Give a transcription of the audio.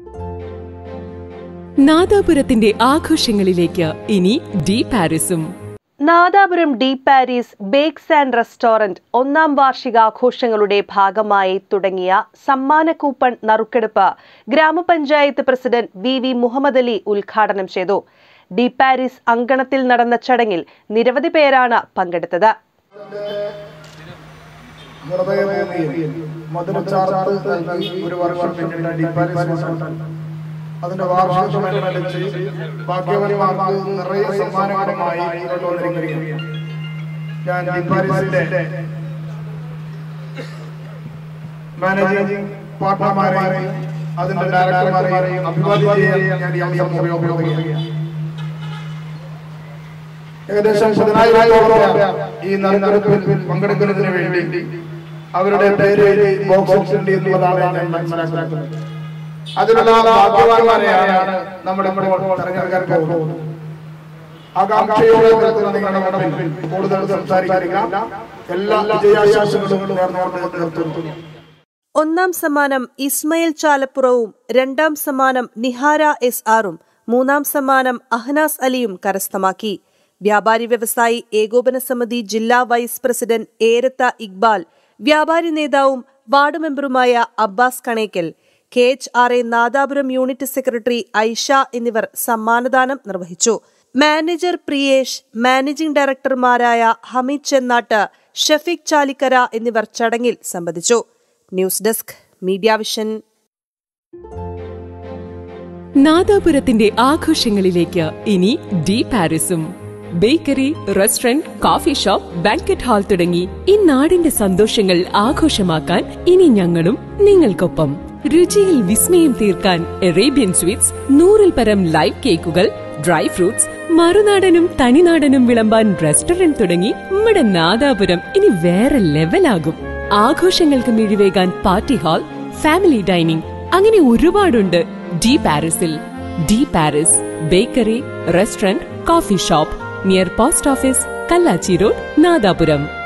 നാദാപുരത്തിന്റെ ആഘോഷങ്ങളിലേക്ക് ഇനി ഡി പാരിസും Nadapuram de Paris bakes and restaurant ഒന്നാം വാർഷികാഘോഷങ്ങളുടെ ഭാഗമായി തുടങ്ങിയ സമ്മാന കൂപ്പൺ നറുക്കെടുപ്പ് ഗ്രാമപഞ്ചായത്ത് president V V Muhammad Ali ഉദ്ഘാടനം ചെയ്തു ഡി പാരീസ് അങ്കണത്തിൽ നടന്ന ചടങ്ങിൽ നിരവധി പേരാണ് പങ്കെടുത്തത് ഹൃദയഭൂമിയിൽ മധുരചാർത്ത് നൽകി ഒരു വർഷം പിന്നിട്ട ഡിപ്പാരിസ് ഹോട്ടൽ അതിന്റെ വാർഷികമനുസരിച്ച് ഭാഗ്യവന്മാർക്ക് നിറയെ സമ്മാനങ്ങളുമായി കൊണ്ടുവന്നിരിക്കുകയാണ് ഞാൻ ഡിപ്പാരിസിന്റെ മാനേജിംഗ് പാർട്ട്ണർമാരെയും അതിന്റെ ഡയറക്ടർമാരെയും അഭിവാദ്യം ചെയ്യാൻ ഞാൻ ഈ അവസരം ഉപയോഗപ്പെടുത്തുകയാണ് ഏകദേശം പതിനായിരത്തോളം പേർ ഈ നറുക്കെടുപ്പിൽ പങ്കെടുക്കുന്നതിന് വേണ്ടി അവരുടെ പേര് ബോക്സ് ഉണ്ട് എന്നുള്ളതാണ് ഞാൻ മനസ്സിലാക്കുന്നത് അതിനുള്ള ഭാഗ്യവാന്മാരെയാണ് നമ്മൾ ഇപ്പോൾ തെരഞ്ഞെടുക്കാൻ പോകുന്നത് ആകാംക്ഷയോടെ നിൽക്കുന്ന നിങ്ങളുടെ മുമ്പിൽ കൂടുതൽ സംസാരിക്കുക എല്ലാ വിജയാശാസങ്ങളും നേർന്നുകൊണ്ട് നിർത്തുന്നു ഒന്നാം സമ്മാനം ഇസ്മയിൽ ചാലപ്പുറവും രണ്ടാം സമ്മാനം നിഹാര എസ് ആറും മൂന്നാം സമ്മാനം അഹ്നാസ് അലിയും കരസ്ഥമാക്കി വ്യാപാരി വ്യവസായി ഏകോപന സമിതി ജില്ലാ വൈസ് പ്രസിഡന്റ് ഏരത്ത ഇക്ബാൽ വ്യാപാരി നേതാവും വാർഡ് മെമ്പറുമായ Abbas Kanekkal K H R A Nadapuram unit secretary Aisha എന്നിവർ സമ്മാനദാനം നിർവഹിച്ചു മാനേജർ പ്രിയേഷ് മാനേജിംഗ് ഡയറക്ടർമാരായ ഹമീദ് ചെന്നാട്ട് ഷഫീഖ് ചാലിക്കര എന്നിവർ ചടങ്ങിൽ സംബന്ധിച്ചു ന്യൂസ് ഡെസ്ക് മീഡിയ വിഷൻ നാദാപുരത്തിന്റെ ആഘോഷങ്ങളിലേക്ക് ഇനി ഡി പാരിസും bakery restaurant coffee shop banquet hall തുടങ്ങി ഈ നാടിന്റെ സന്തോഷങ്ങൾ ആഘോഷമാക്കാൻ ഇനി ഞങ്ങളും നിങ്ങൾക്കൊപ്പം രുചിയിൽ വിസ്മയം തീർക്കാൻ അറേബ്യൻ സ്വീറ്റ്സ് നൂറിൽ പരം ലൈവ് കേക്കുകൾ ഡ്രൈ ഫ്രൂട്ട്സ് മറുനാടനും തനിനാടനും വിളമ്പാൻ റെസ്റ്റോറന്റ് തുടങ്ങി നമ്മുടെ നാദാപുരം ഇനി വേറെ ലെവലാകും ആഘോഷങ്ങൾക്ക് മിഴിവേകാൻ പാർട്ടി ഹാൾ ഫാമിലി ഡൈനിങ് അങ്ങനെ ഒരുപാടുണ്ട് ഡി പാരീസിൽ de Paris bakery restaurant coffee shop near post office Kallachi road Nadapuram